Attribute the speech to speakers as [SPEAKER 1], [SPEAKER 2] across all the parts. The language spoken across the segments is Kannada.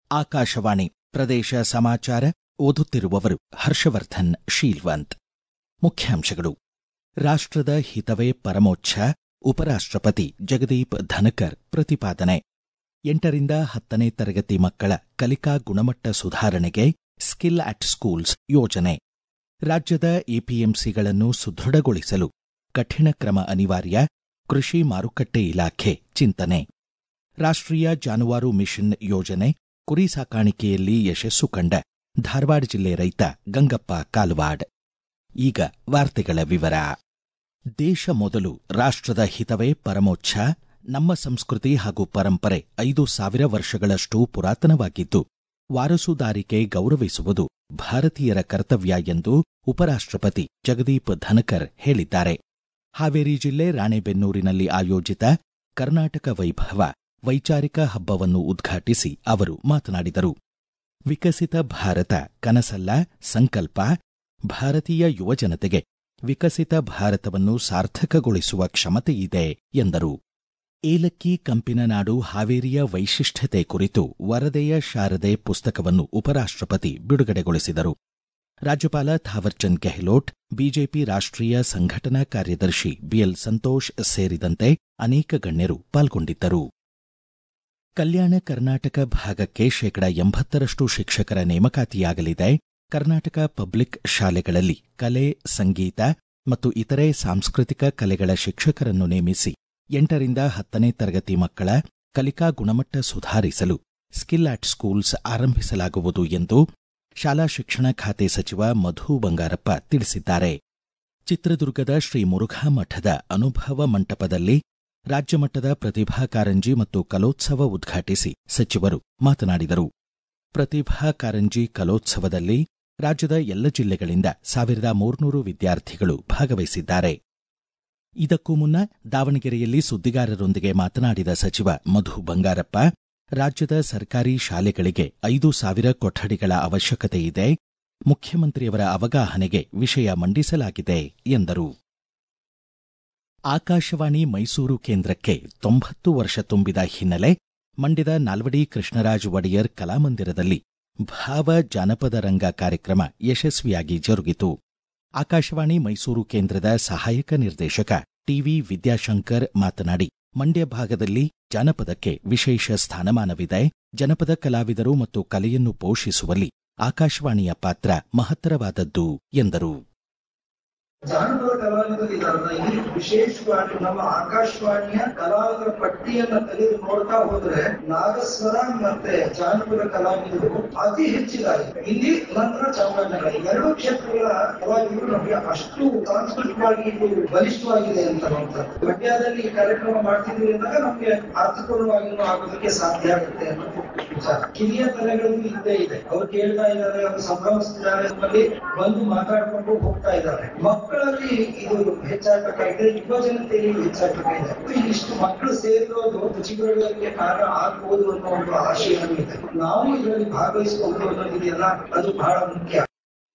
[SPEAKER 1] ಆಕಾಶವಾಣಿ ಪ್ರದೇಶ ಸಮಾಚಾರ ಓದುತ್ತಿರುವವರು ಹರ್ಷವರ್ಧನ್ ಶೀಲ್ವಂತ್ ಮುಖ್ಯಾಂಶಗಳು ರಾಷ್ಟ್ರದ ಹಿತವೇ ಪರಮೋಚ್ಛ ಉಪರಾಷ್ಟ್ರಪತಿ ಜಗದೀಪ್ ಧನಕರ್ ಪ್ರತಿಪಾದನೆ ಎಂಟರಿಂದ ಹತ್ತನೇ ತರಗತಿ ಮಕ್ಕಳ ಕಲಿಕಾ ಗುಣಮಟ್ಟ ಸುಧಾರಣೆಗೆ ಸ್ಕಿಲ್ ಅಟ್ ಸ್ಕೂಲ್ಸ್ ಯೋಜನೆ ರಾಜ್ಯದ ಎಪಿಎಂಸಿಗಳನ್ನು ಸುದೃಢಗೊಳಿಸಲು ಕಠಿಣ ಕ್ರಮ ಅನಿವಾರ್ಯ ಕೃಷಿ ಮಾರುಕಟ್ಟೆ ಇಲಾಖೆ ಚಿಂತನೆ ರಾಷ್ಟ್ರೀಯ ಜಾನುವಾರು ಮಿಷನ್ ಯೋಜನೆ ಕುರಿ ಸಾಕಾಣಿಕೆಯಲ್ಲಿ ಯಶಸ್ಸು ಕಂಡ ಧಾರವಾಡ ಜಿಲ್ಲೆ ರೈತ ಗಂಗಪ್ಪ ಕಾಲವಾಡ್ ಈಗ ವಾರ್ತೆಗಳ ವಿವರ ದೇಶ ಮೊದಲು ರಾಷ್ಟ್ರದ ಹಿತವೇ ಪರಮೋಚ್ಛ ನಮ್ಮ ಸಂಸ್ಕೃತಿ ಹಾಗೂ ಪರಂಪರೆ ಐದು ಸಾವಿರ ವರ್ಷಗಳಷ್ಟು ಪುರಾತನವಾಗಿದ್ದು ವಾರಸುದಾರಿಕೆ ಗೌರವಿಸುವುದು ಭಾರತೀಯರ ಕರ್ತವ್ಯ ಎಂದು ಉಪರಾಷ್ಟ್ರಪತಿ ಜಗದೀಪ್ ಧನಕರ್ ಹೇಳಿದ್ದಾರೆ ಹಾವೇರಿ ಜಿಲ್ಲೆ ರಾಣೆಬೆನ್ನೂರಿನಲ್ಲಿ ಆಯೋಜಿತ ಕರ್ನಾಟಕ ವೈಭವ ವೈಚಾರಿಕ ಹಬ್ಬವನ್ನು ಉದ್ಘಾಟಿಸಿ ಅವರು ಮಾತನಾಡಿದರು ವಿಕಸಿತ ಭಾರತ ಕನಸಲ್ಲ ಸಂಕಲ್ಪ ಭಾರತೀಯ ಯುವಜನತೆಗೆ ವಿಕಸಿತ ಭಾರತವನ್ನು ಸಾರ್ಥಕಗೊಳಿಸುವ ಕ್ಷಮತೆಯಿದೆ ಎಂದರು ಏಲಕ್ಕಿ ಕಂಪಿನ ನಾಡು ಹಾವೇರಿಯ ವೈಶಿಷ್ಟ್ಯತೆ ಕುರಿತು ವರದೆಯ ಶಾರದೆ ಪುಸ್ತಕವನ್ನು ಉಪರಾಷ್ಟ್ರಪತಿ ಬಿಡುಗಡೆಗೊಳಿಸಿದರು ರಾಜ್ಯಪಾಲ ಥಾವರ್ಚಂದ್ ಗೆಹ್ಲೋಟ್ ಬಿಜೆಪಿ ರಾಷ್ಟ್ರೀಯ ಸಂಘಟನಾ ಕಾರ್ಯದರ್ಶಿ ಬಿಎಲ್ ಸಂತೋಷ್ ಸೇರಿದಂತೆ ಅನೇಕ ಗಣ್ಯರು ಪಾಲ್ಗೊಂಡಿದ್ದರು ಕಲ್ಯಾಣ ಕರ್ನಾಟಕ ಭಾಗಕ್ಕೆ ಶೇಕಡ ಎಂಬತ್ತರಷ್ಟು ಶಿಕ್ಷಕರ ನೇಮಕಾತಿಯಾಗಲಿದೆ ಕರ್ನಾಟಕ ಪಬ್ಲಿಕ್ ಶಾಲೆಗಳಲ್ಲಿ ಕಲೆ ಸಂಗೀತ ಮತ್ತು ಇತರೆ ಸಾಂಸ್ಕೃತಿಕ ಕಲೆಗಳ ಶಿಕ್ಷಕರನ್ನು ನೇಮಿಸಿ ಎಂಟರಿಂದ ಹತ್ತನೇ ತರಗತಿ ಮಕ್ಕಳ ಕಲಿಕಾ ಗುಣಮಟ್ಟ ಸುಧಾರಿಸಲು ಸ್ಕಿಲ್ ಆಟ್ ಸ್ಕೂಲ್ಸ್ ಆರಂಭಿಸಲಾಗುವುದು ಎಂದು ಶಾಲಾ ಶಿಕ್ಷಣ ಖಾತೆ ಸಚಿವ ಮಧು ಬಂಗಾರಪ್ಪ ತಿಳಿಸಿದ್ದಾರೆ ಚಿತ್ರದುರ್ಗದ ಶ್ರೀ ಮುರುಘಾ ಮಠದ ಅನುಭವ ಮಂಟಪದಲ್ಲಿ ರಾಜ್ಯಮಟ್ಟದ ಪ್ರತಿಭಾ ಕಾರಂಜಿ ಮತ್ತು ಕಲೋತ್ಸವ ಉದ್ಘಾಟಿಸಿ ಸಚಿವರು ಮಾತನಾಡಿದರು ಪ್ರತಿಭಾ ಕಾರಂಜಿ ಕಲೋತ್ಸವದಲ್ಲಿ ರಾಜ್ಯದ ಎಲ್ಲ ಜಿಲ್ಲೆಗಳಿಂದ ಸಾವಿರದ ಮೂರ್ನೂರು ವಿದ್ಯಾರ್ಥಿಗಳು ಭಾಗವಹಿಸಿದ್ದಾರೆ ಇದಕ್ಕೂ ಮುನ್ನ ದಾವಣಗೆರೆಯಲ್ಲಿ ಸುದ್ದಿಗಾರರೊಂದಿಗೆ ಮಾತನಾಡಿದ ಸಚಿವ ಮಧು ಬಂಗಾರಪ್ಪ ರಾಜ್ಯದ ಸರ್ಕಾರಿ ಶಾಲೆಗಳಿಗೆ ಐದು ಸಾವಿರ ಕೊಠಡಿಗಳ ಅವಶ್ಯಕತೆ ಇದೆ ಮುಖ್ಯಮಂತ್ರಿಯವರ ಅವಗಾಹನೆಗೆ ವಿಷಯ ಮಂಡಿಸಲಾಗಿದೆ ಎಂದರು ಆಕಾಶವಾಣಿ ಮೈಸೂರು ಕೇಂದ್ರಕ್ಕೆ ತೊಂಬತ್ತು ವರ್ಷ ತುಂಬಿದ ಹಿನ್ನೆಲೆ ಮಂಡ್ಯದ ನಾಲ್ವಡಿ ಕೃಷ್ಣರಾಜ ಒಡೆಯರ್ ಕಲಾಮಂದಿರದಲ್ಲಿ ಭಾವ ಜಾನಪದ ರಂಗ ಕಾರ್ಯಕ್ರಮ ಯಶಸ್ವಿಯಾಗಿ ಜರುಗಿತು ಆಕಾಶವಾಣಿ ಮೈಸೂರು ಕೇಂದ್ರದ ಸಹಾಯಕ ನಿರ್ದೇಶಕ ಟಿವಿ ವಿದ್ಯಾಶಂಕರ್ ಮಾತನಾಡಿ ಮಂಡ್ಯ ಭಾಗದಲ್ಲಿ ಜಾನಪದಕ್ಕೆ ವಿಶೇಷ ಸ್ಥಾನಮಾನವಿದೆ ಜನಪದ ಕಲಾವಿದರು ಮತ್ತು ಕಲೆಯನ್ನು ಪೋಷಿಸುವಲ್ಲಿ ಆಕಾಶವಾಣಿಯ ಪಾತ್ರ ಮಹತ್ತರವಾದದ್ದು ಎಂದರು
[SPEAKER 2] ಜಾನಪದ ಕಲಾವಿದರು ಇದಾರಲ್ಲ ಇಲ್ಲಿ ವಿಶೇಷವಾಗಿ ನಮ್ಮ ಆಕಾಶವಾಣಿಯ ಕಲಾವಿದರ ಪಟ್ಟಿಯನ್ನ ತೆಗೆದು ನೋಡ್ತಾ ಹೋದ್ರೆ ನಾಗಸ್ವರ ಮತ್ತೆ ಜಾನಪದ ಕಲಾವಿದರು ಅತಿ ಹೆಚ್ಚಿದ್ದಾರೆ ಇಲ್ಲಿ ನಂತರ ಚಾಮರಾಜನಗರ ಎರಡು ಕ್ಷೇತ್ರಗಳ ಕಲಾವಿದರು ನಮಗೆ ಅಷ್ಟು ಸಾಂಸ್ಕೃತಿಕವಾಗಿ ಇದು ಬಲಿಷ್ಠವಾಗಿದೆ ಅಂತ ನೋಡ್ತಾರೆ ಮಂಡ್ಯದಲ್ಲಿ ಈ ಕಾರ್ಯಕ್ರಮ ಮಾಡ್ತಿದ್ವಿ ಅಂದಾಗ ನಮ್ಗೆ ಅರ್ಥಪೂರ್ಣವಾಗಿ ಆಗೋದಕ್ಕೆ ಸಾಧ್ಯ ಆಗುತ್ತೆ ಅನ್ನೋದು ವಿಚಾರ ಕಿರಿಯ ತಲೆಗಳು ಇದ್ದೇ ಇದೆ ಅವ್ರು ಕೇಳ್ತಾ ಇದ್ದಾರೆ ಅವ್ರು ಸಂಭ್ರಮಿಸ್ತಿದ್ದಾರೆ ನಮ್ಮಲ್ಲಿ ಬಂದು ಮಾತಾಡ್ಕೊಂಡು ಹೋಗ್ತಾ ಇದ್ದಾರೆ ಮಕ್ಕಳಲ್ಲಿ ಇದು ಹೆಚ್ಚಾಗಬೇಕಾಗಿದೆ ಯುವ ಜನತೆಯಲ್ಲಿ ಹೆಚ್ಚಾಗಬೇಕಾಗಿದೆ ಇಷ್ಟು ಮಕ್ಕಳು ಸೇರಿರೋದು ಚಿಗುರುಗಳಿಗೆ ಕಾರಣ ಆಗ್ಬೋದು ಅನ್ನೋ ಒಂದು ಆಶಯ ಇದೆ ನಾವು ಇದರಲ್ಲಿ ಭಾಗವಹಿಸಬಹುದು ಅನ್ನೋದಿದೆಯಲ್ಲ ಅದು ಬಹಳ ಮುಖ್ಯ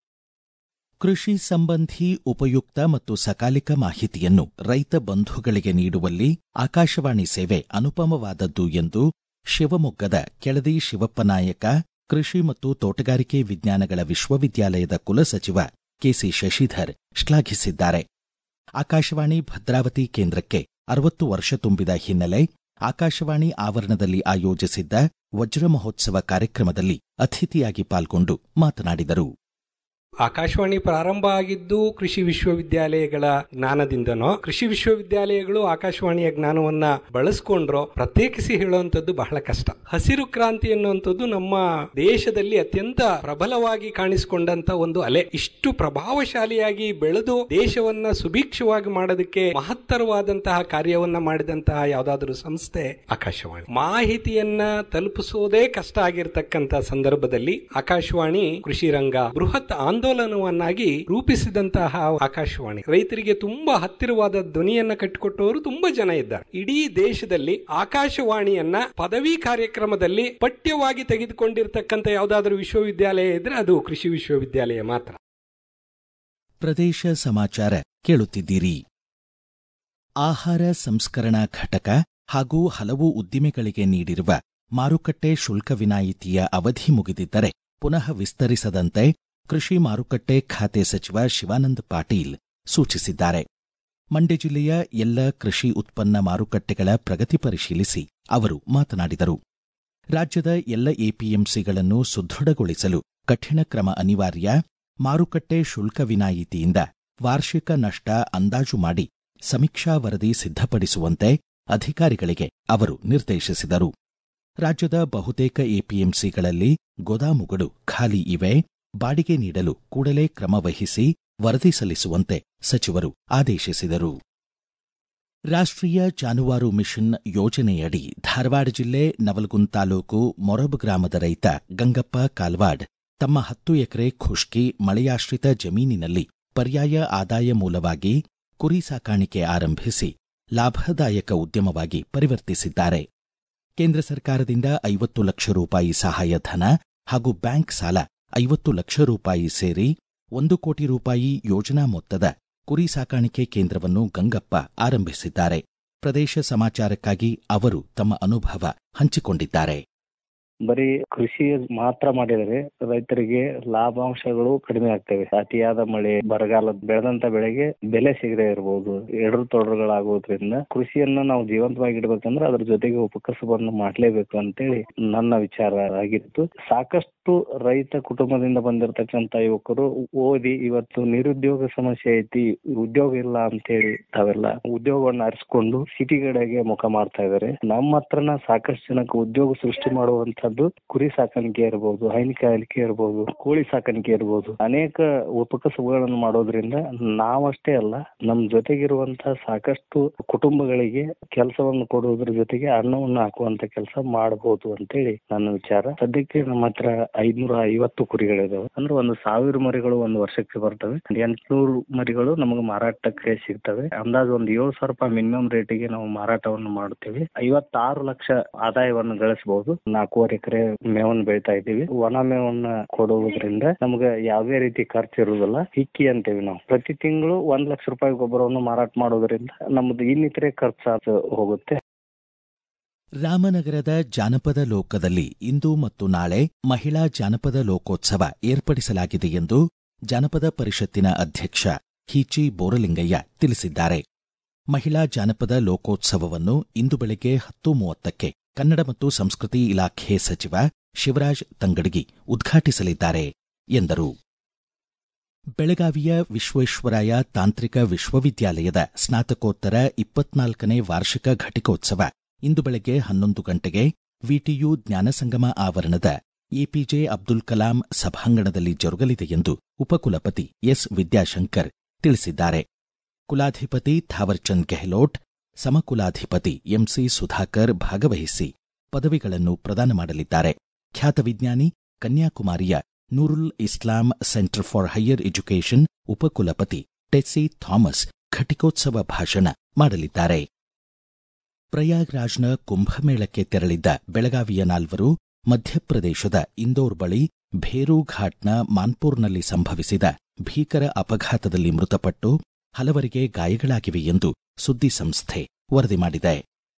[SPEAKER 1] ಕೃಷಿ ಸಂಬಂಧಿ ಉಪಯುಕ್ತ ಮತ್ತು ಸಕಾಲಿಕ ಮಾಹಿತಿಯನ್ನು ರೈತ ಬಂಧುಗಳಿಗೆ ನೀಡುವಲ್ಲಿ ಆಕಾಶವಾಣಿ ಸೇವೆ ಅನುಪಮವಾದದ್ದು ಎಂದು ಶಿವಮೊಗ್ಗದ ಕೆಳದಿ ಶಿವಪ್ಪನಾಯಕ ಕೃಷಿ ಮತ್ತು ತೋಟಗಾರಿಕೆ ವಿಜ್ಞಾನಗಳ ವಿಶ್ವವಿದ್ಯಾಲಯದ ಕುಲಸಚಿವ ಕೆಸಿ ಶಶಿಧರ್ ಶ್ಲಾಘಿಸಿದ್ದಾರೆ ಆಕಾಶವಾಣಿ ಭದ್ರಾವತಿ ಕೇಂದ್ರಕ್ಕೆ ಅರವತ್ತು ವರ್ಷ ತುಂಬಿದ ಹಿನ್ನೆಲೆ ಆಕಾಶವಾಣಿ ಆವರಣದಲ್ಲಿ ಆಯೋಜಿಸಿದ್ದ ವಜ್ರ ಮಹೋತ್ಸವ ಕಾರ್ಯಕ್ರಮದಲ್ಲಿ ಅತಿಥಿಯಾಗಿ ಪಾಲ್ಗೊಂಡು ಮಾತನಾಡಿದರು
[SPEAKER 3] ಆಕಾಶವಾಣಿ ಪ್ರಾರಂಭ ಆಗಿದ್ದು ಕೃಷಿ ವಿಶ್ವವಿದ್ಯಾಲಯಗಳ ಜ್ಞಾನದಿಂದನೋ ಕೃಷಿ ವಿಶ್ವವಿದ್ಯಾಲಯಗಳು ಆಕಾಶವಾಣಿಯ ಜ್ಞಾನವನ್ನ ಬಳಸ್ಕೊಂಡ್ರೋ ಪ್ರತ್ಯೇಕಿಸಿ ಹೇಳುವಂತದ್ದು ಬಹಳ ಕಷ್ಟ ಹಸಿರು ಕ್ರಾಂತಿ ಅನ್ನುವಂಥದ್ದು ನಮ್ಮ ದೇಶದಲ್ಲಿ ಅತ್ಯಂತ ಪ್ರಬಲವಾಗಿ ಕಾಣಿಸಿಕೊಂಡಂತ ಒಂದು ಅಲೆ ಇಷ್ಟು ಪ್ರಭಾವಶಾಲಿಯಾಗಿ ಬೆಳೆದು ದೇಶವನ್ನ ಸುಭಿಕ್ಷವಾಗಿ ಮಾಡೋದಕ್ಕೆ ಮಹತ್ತರವಾದಂತಹ ಕಾರ್ಯವನ್ನ ಮಾಡಿದಂತಹ ಯಾವುದಾದ್ರೂ ಸಂಸ್ಥೆ ಆಕಾಶವಾಣಿ ಮಾಹಿತಿಯನ್ನ ತಲುಪಿಸೋದೇ ಕಷ್ಟ ಆಗಿರ್ತಕ್ಕಂಥ ಸಂದರ್ಭದಲ್ಲಿ ಆಕಾಶವಾಣಿ ಕೃಷಿ ರಂಗ ಬೃಹತ್ ಆಂದೋಲನವನ್ನಾಗಿ ರೂಪಿಸಿದಂತಹ ಆಕಾಶವಾಣಿ ರೈತರಿಗೆ ತುಂಬಾ ಹತ್ತಿರವಾದ ಧ್ವನಿಯನ್ನ ಕಟ್ಟಿಕೊಟ್ಟವರು ತುಂಬಾ ಜನ ಇದ್ದಾರೆ ಇಡೀ ದೇಶದಲ್ಲಿ ಆಕಾಶವಾಣಿಯನ್ನ ಪದವಿ ಕಾರ್ಯಕ್ರಮದಲ್ಲಿ ಪಠ್ಯವಾಗಿ ತೆಗೆದುಕೊಂಡಿರ್ತಕ್ಕಂಥ ಯಾವುದಾದ್ರೂ ವಿಶ್ವವಿದ್ಯಾಲಯ ಇದ್ರೆ ಅದು ಕೃಷಿ ವಿಶ್ವವಿದ್ಯಾಲಯ ಮಾತ್ರ
[SPEAKER 1] ಪ್ರದೇಶ ಸಮಾಚಾರ ಕೇಳುತ್ತಿದ್ದೀರಿ ಆಹಾರ ಸಂಸ್ಕರಣಾ ಘಟಕ ಹಾಗೂ ಹಲವು ಉದ್ದಿಮೆಗಳಿಗೆ ನೀಡಿರುವ ಮಾರುಕಟ್ಟೆ ಶುಲ್ಕ ವಿನಾಯಿತಿಯ ಅವಧಿ ಮುಗಿದಿದ್ದರೆ ಪುನಃ ವಿಸ್ತರಿಸದಂತೆ ಕೃಷಿ ಮಾರುಕಟ್ಟೆ ಖಾತೆ ಸಚಿವ ಶಿವಾನಂದ ಪಾಟೀಲ್ ಸೂಚಿಸಿದ್ದಾರೆ ಮಂಡ್ಯ ಜಿಲ್ಲೆಯ ಎಲ್ಲ ಕೃಷಿ ಉತ್ಪನ್ನ ಮಾರುಕಟ್ಟೆಗಳ ಪ್ರಗತಿ ಪರಿಶೀಲಿಸಿ ಅವರು ಮಾತನಾಡಿದರು ರಾಜ್ಯದ ಎಲ್ಲ ಎಪಿಎಂಸಿಗಳನ್ನು ಸುದೃಢಗೊಳಿಸಲು ಕಠಿಣ ಕ್ರಮ ಅನಿವಾರ್ಯ ಮಾರುಕಟ್ಟೆ ಶುಲ್ಕ ವಿನಾಯಿತಿಯಿಂದ ವಾರ್ಷಿಕ ನಷ್ಟ ಅಂದಾಜು ಮಾಡಿ ಸಮೀಕ್ಷಾ ವರದಿ ಸಿದ್ಧಪಡಿಸುವಂತೆ ಅಧಿಕಾರಿಗಳಿಗೆ ಅವರು ನಿರ್ದೇಶಿಸಿದರು ರಾಜ್ಯದ ಬಹುತೇಕ ಎಪಿಎಂಸಿಗಳಲ್ಲಿ ಗೋದಾಮುಗಳು ಖಾಲಿ ಇವೆ ಬಾಡಿಗೆ ನೀಡಲು ಕೂಡಲೇ ಕ್ರಮ ವಹಿಸಿ ವರದಿ ಸಲ್ಲಿಸುವಂತೆ ಸಚಿವರು ಆದೇಶಿಸಿದರು ರಾಷ್ಟ್ರೀಯ ಜಾನುವಾರು ಮಿಷನ್ ಯೋಜನೆಯಡಿ ಧಾರವಾಡ ಜಿಲ್ಲೆ ನವಲಗುಂದ್ ತಾಲೂಕು ಮೊರಬ್ ಗ್ರಾಮದ ರೈತ ಗಂಗಪ್ಪ ಕಾಲ್ವಾಡ್ ತಮ್ಮ ಹತ್ತು ಎಕರೆ ಖುಷ್ಕಿ ಮಳೆಯಾಶ್ರಿತ ಜಮೀನಿನಲ್ಲಿ ಪರ್ಯಾಯ ಆದಾಯ ಮೂಲವಾಗಿ ಕುರಿ ಸಾಕಾಣಿಕೆ ಆರಂಭಿಸಿ ಲಾಭದಾಯಕ ಉದ್ಯಮವಾಗಿ ಪರಿವರ್ತಿಸಿದ್ದಾರೆ ಕೇಂದ್ರ ಸರ್ಕಾರದಿಂದ ಐವತ್ತು ಲಕ್ಷ ರೂಪಾಯಿ ಸಹಾಯಧನ ಹಾಗೂ ಬ್ಯಾಂಕ್ ಸಾಲ ಐವತ್ತು ಲಕ್ಷ ರೂಪಾಯಿ ಸೇರಿ ಒಂದು ಕೋಟಿ ರೂಪಾಯಿ ಯೋಜನಾ ಮೊತ್ತದ ಕುರಿ ಸಾಕಾಣಿಕೆ ಕೇಂದ್ರವನ್ನು ಗಂಗಪ್ಪ ಆರಂಭಿಸಿದ್ದಾರೆ ಪ್ರದೇಶ ಸಮಾಚಾರಕ್ಕಾಗಿ ಅವರು ತಮ್ಮ ಅನುಭವ ಹಂಚಿಕೊಂಡಿದ್ದಾರೆ
[SPEAKER 4] ಬರೀ ಕೃಷಿ ಮಾತ್ರ ಮಾಡಿದರೆ ರೈತರಿಗೆ ಲಾಭಾಂಶಗಳು ಕಡಿಮೆ ಆಗ್ತವೆ ಅತಿಯಾದ ಮಳೆ ಬರಗಾಲ ಬೆಳೆದಂತ ಬೆಳೆಗೆ ಬೆಲೆ ಸಿಗದೆ ಇರಬಹುದು ಎಡರು ತೊಡರುಗಳಾಗೋದ್ರಿಂದ ಕೃಷಿಯನ್ನ ನಾವು ಜೀವಂತವಾಗಿ ಇಡಬೇಕಂದ್ರೆ ಅದ್ರ ಜೊತೆಗೆ ಉಪಕಸಬನ್ನು ಮಾಡ್ಲೇಬೇಕು ಅಂತೇಳಿ ನನ್ನ ವಿಚಾರ ಆಗಿತ್ತು ಸಾಕಷ್ಟು ರೈತ ಕುಟುಂಬದಿಂದ ಬಂದಿರತಕ್ಕಂತ ಯುವಕರು ಓದಿ ಇವತ್ತು ನಿರುದ್ಯೋಗ ಸಮಸ್ಯೆ ಐತಿ ಉದ್ಯೋಗ ಇಲ್ಲ ಅಂತೇಳಿ ತಾವೆಲ್ಲ ಉದ್ಯೋಗವನ್ನ ಅರಿಸ್ಕೊಂಡು ಸಿಟಿ ಕಡೆಗೆ ಮುಖ ಮಾಡ್ತಾ ಇದಾರೆ ನಮ್ಮ ಹತ್ರನ ಸಾಕಷ್ಟು ಜನಕ್ಕೆ ಉದ್ಯೋಗ ಸೃಷ್ಟಿ ಮಾಡುವಂತದ್ದು ಕುರಿ ಸಾಕಾಣಿಕೆ ಇರಬಹುದು ಹೈನುಗಾರಿಕೆ ಇರಬಹುದು ಕೋಳಿ ಸಾಕಾಣಿಕೆ ಇರಬಹುದು ಅನೇಕ ಉಪಕಸಬುಗಳನ್ನು ಮಾಡೋದ್ರಿಂದ ನಾವಷ್ಟೇ ಅಲ್ಲ ನಮ್ ಜೊತೆಗಿರುವಂತಹ ಸಾಕಷ್ಟು ಕುಟುಂಬಗಳಿಗೆ ಕೆಲಸವನ್ನು ಕೊಡುವುದ್ರ ಜೊತೆಗೆ ಅನ್ನವನ್ನು ಹಾಕುವಂತ ಕೆಲಸ ಮಾಡಬಹುದು ಅಂತೇಳಿ ನನ್ನ ವಿಚಾರ ಸದ್ಯಕ್ಕೆ ನಮ್ಮ ಹತ್ರ ಐದ್ನೂರ ಐವತ್ತು ಕುರಿಗಳಿದಾವೆ ಅಂದ್ರೆ ಒಂದು ಸಾವಿರ ಮರಿಗಳು ಒಂದು ವರ್ಷಕ್ಕೆ ಬರ್ತವೆ ಎಂಟ್ನೂರು ಮರಿಗಳು ನಮಗೆ ಮಾರಾಟಕ್ಕೆ ಸಿಗ್ತವೆ ಅಂದಾಜು ಒಂದು ಏಳು ಸಾವಿರ ರೂಪಾಯಿ ಮಿನಿಮಮ್ ರೇಟಿಗೆ ನಾವು ಮಾರಾಟವನ್ನು ಮಾಡುತ್ತೇವೆ ಐವತ್ತಾರು ಲಕ್ಷ ಆದಾಯವನ್ನು ಗಳಿಸಬಹುದು ನಾಲ್ಕೂವರೆ ಎಕರೆ ಮೇವನ್ನು ಬೆಳಿತಾ ಇದ್ದೀವಿ ಒಣ ಮೇವನ್ನ ಕೊಡುವುದರಿಂದ ನಮ್ಗೆ ಯಾವುದೇ ರೀತಿ ಖರ್ಚು ಇರುವುದಿಲ್ಲ ಹಿಕ್ಕಿ ಅಂತೇವಿ ನಾವು ಪ್ರತಿ ತಿಂಗಳು ಒಂದ್ ಲಕ್ಷ ರೂಪಾಯಿ ಗೊಬ್ಬರವನ್ನು ಮಾರಾಟ ಮಾಡೋದ್ರಿಂದ ನಮ್ದು ಇನ್ನಿತರೆ ಖರ್ಚು ಹೋಗುತ್ತೆ
[SPEAKER 1] ರಾಮನಗರದ ಜಾನಪದ ಲೋಕದಲ್ಲಿ ಇಂದು ಮತ್ತು ನಾಳೆ ಮಹಿಳಾ ಜಾನಪದ ಲೋಕೋತ್ಸವ ಏರ್ಪಡಿಸಲಾಗಿದೆ ಎಂದು ಜಾನಪದ ಪರಿಷತ್ತಿನ ಅಧ್ಯಕ್ಷ ಹೀಚಿ ಬೋರಲಿಂಗಯ್ಯ ತಿಳಿಸಿದ್ದಾರೆ ಮಹಿಳಾ ಜಾನಪದ ಲೋಕೋತ್ಸವವನ್ನು ಇಂದು ಬೆಳಗ್ಗೆ ಹತ್ತು ಮೂವತ್ತಕ್ಕೆ ಕನ್ನಡ ಮತ್ತು ಸಂಸ್ಕೃತಿ ಇಲಾಖೆ ಸಚಿವ ಶಿವರಾಜ್ ತಂಗಡಗಿ ಉದ್ಘಾಟಿಸಲಿದ್ದಾರೆ ಎಂದರು ಬೆಳಗಾವಿಯ ವಿಶ್ವೇಶ್ವರಾಯ ತಾಂತ್ರಿಕ ವಿಶ್ವವಿದ್ಯಾಲಯದ ಸ್ನಾತಕೋತ್ತರ ಇಪ್ಪತ್ನಾಲ್ಕನೇ ವಾರ್ಷಿಕ ಘಟಿಕೋತ್ಸವ ಇಂದು ಬೆಳಗ್ಗೆ ಹನ್ನೊಂದು ಗಂಟೆಗೆ ವಿಟಿಯು ಜ್ಞಾನಸಂಗಮ ಆವರಣದ ಎಪಿಜೆ ಅಬ್ದುಲ್ ಕಲಾಂ ಸಭಾಂಗಣದಲ್ಲಿ ಜರುಗಲಿದೆ ಎಂದು ಉಪಕುಲಪತಿ ಎಸ್ ವಿದ್ಯಾಶಂಕರ್ ತಿಳಿಸಿದ್ದಾರೆ ಕುಲಾಧಿಪತಿ ಥಾವರ್ಚಂದ್ ಗೆಹ್ಲೋಟ್ ಸಮಕುಲಾಧಿಪತಿ ಎಂಸಿ ಸುಧಾಕರ್ ಭಾಗವಹಿಸಿ ಪದವಿಗಳನ್ನು ಪ್ರದಾನ ಮಾಡಲಿದ್ದಾರೆ ಖ್ಯಾತ ವಿಜ್ಞಾನಿ ಕನ್ಯಾಕುಮಾರಿಯ Noorul Islam centre for higher education ಉಪಕುಲಪತಿ ಟೆಸ್ಸಿ ಥಾಮಸ್ ಘಟಿಕೋತ್ಸವ ಭಾಷಣ ಮಾಡಲಿದ್ದಾರೆ ಪ್ರಯಾಗ್ರಾಜ್ನ ಕುಂಭಮೇಳಕ್ಕೆ ತೆರಳಿದ್ದ ಬೆಳಗಾವಿಯ ನಾಲ್ವರು ಮಧ್ಯಪ್ರದೇಶದ ಇಂದೋರ್ ಬಳಿ ಭೇರು ಘಾಟ್ನ ಮಾನ್ಪುರ್ನಲ್ಲಿ ಸಂಭವಿಸಿದ ಭೀಕರ ಅಪಘಾತದಲ್ಲಿ ಮೃತಪಟ್ಟು ಹಲವರಿಗೆ ಗಾಯಗಳಾಗಿವೆ ಎಂದು ಸುದ್ದಿ ಸಂಸ್ಥೆ ವರದಿ ಮಾಡಿದೆ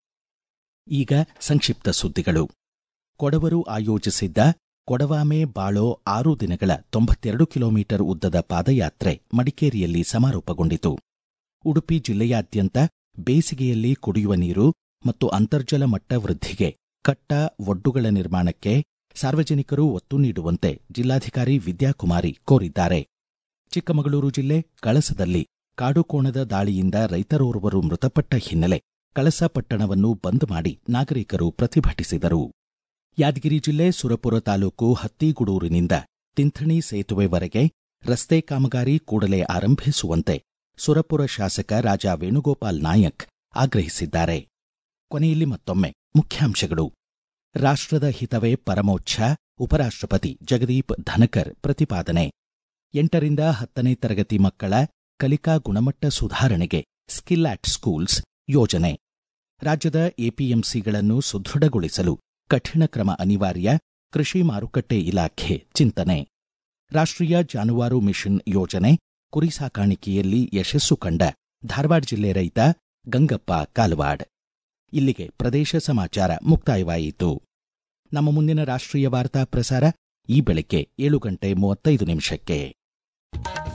[SPEAKER 1] ಈಗ ಸಂಕ್ಷಿಪ್ತ ಸುದ್ದಿಗಳು ಕೊಡವರು ಆಯೋಜಿಸಿದ್ದ ಕೊಡವಾಮೆ ಬಾಳೋ ಆರು ದಿನಗಳ ತೊಂಬತ್ತೆರಡು ಕಿಲೋಮೀಟರ್ ಉದ್ದದ ಪಾದಯಾತ್ರೆ ಮಡಿಕೇರಿಯಲ್ಲಿ ಸಮಾರೋಪಗೊಂಡಿತು ಉಡುಪಿ ಜಿಲ್ಲೆಯಾದ್ಯಂತ ಬೇಸಿಗೆಯಲ್ಲಿ ಕುಡಿಯುವ ನೀರು ಮತ್ತು ಅಂತರ್ಜಲ ಮಟ್ಟ ವೃದ್ಧಿಗೆ ಕಟ್ಟ ಒಡ್ಡುಗಳ ನಿರ್ಮಾಣಕ್ಕೆ ಸಾರ್ವಜನಿಕರು ಒತ್ತು ನೀಡುವಂತೆ ಜಿಲ್ಲಾಧಿಕಾರಿ ವಿದ್ಯಾಕುಮಾರಿ ಕೋರಿದ್ದಾರೆ ಚಿಕ್ಕಮಗಳೂರು ಜಿಲ್ಲೆ ಕಳಸದಲ್ಲಿ ಕಾಡುಕೋಣದ ದಾಳಿಯಿಂದ ರೈತರೋರ್ವರು ಮೃತಪಟ್ಟ ಹಿನ್ನೆಲೆ ಕಳಸ ಪಟ್ಟಣವನ್ನು ಬಂದ್ ಮಾಡಿ ನಾಗರಿಕರು ಪ್ರತಿಭಟಿಸಿದರು ಯಾದಗಿರಿ ಜಿಲ್ಲೆ ಸುರಪುರ ತಾಲೂಕು ಹತ್ತಿಗುಡೂರಿನಿಂದ ತಿಂಥಣಿ ಸೇತುವೆವರೆಗೆ ರಸ್ತೆ ಕಾಮಗಾರಿ ಕೂಡಲೇ ಆರಂಭಿಸುವಂತೆ ಸುರಪುರ ಶಾಸಕ ರಾಜಾ ವೇಣುಗೋಪಾಲ್ ನಾಯಕ್ ಆಗ್ರಹಿಸಿದ್ದಾರೆ ಕೊನೆಯಲ್ಲಿ ಮತ್ತೊಮ್ಮೆ ಮುಖ್ಯಾಂಶಗಳು ರಾಷ್ಟ್ರದ ಹಿತವೇ ಪರಮೋಚ್ಛ ಉಪರಾಷ್ಟ್ರಪತಿ ಜಗದೀಪ್ ಧನಕರ್ ಪ್ರತಿಪಾದನೆ ಎಂಟರಿಂದ ಹತ್ತನೇ ತರಗತಿ ಮಕ್ಕಳ ಕಲಿಕಾ ಗುಣಮಟ್ಟ ಸುಧಾರಣೆಗೆ ಸ್ಕಿಲ್ ಆಟ್ ಸ್ಕೂಲ್ಸ್ ಯೋಜನೆ ರಾಜ್ಯದ ಎಪಿಎಂಸಿಗಳನ್ನು ಸುದೃಢಗೊಳಿಸಲು ಕಠಿಣ ಕ್ರಮ ಅನಿವಾರ್ಯ ಕೃಷಿ ಮಾರುಕಟ್ಟೆ ಇಲಾಖೆ ಚಿಂತನೆ ರಾಷ್ಟ್ರೀಯ ಜಾನುವಾರು ಮಿಷನ್ ಯೋಜನೆ ಕುರಿ ಸಾಕಾಣಿಕೆಯಲ್ಲಿ ಯಶಸ್ಸು ಕಂಡ ಧಾರವಾಡ ಜಿಲ್ಲೆ ರೈತ ಗಂಗಪ್ಪ ಕಾಲವಾಡ್ ಇಲ್ಲಿಗೆ ಪ್ರದೇಶ ಸಮಾಚಾರ ಮುಕ್ತಾಯವಾಯಿತು ನಮ್ಮ ಮುಂದಿನ ರಾಷ್ಟ್ರೀಯ ವಾರ್ತಾ ಪ್ರಸಾರ ಈ ಬೆಳಗ್ಗೆ ಏಳು ಗಂಟೆ ಮೂವತ್ತೈದು ನಿಮಿಷಕ್ಕೆ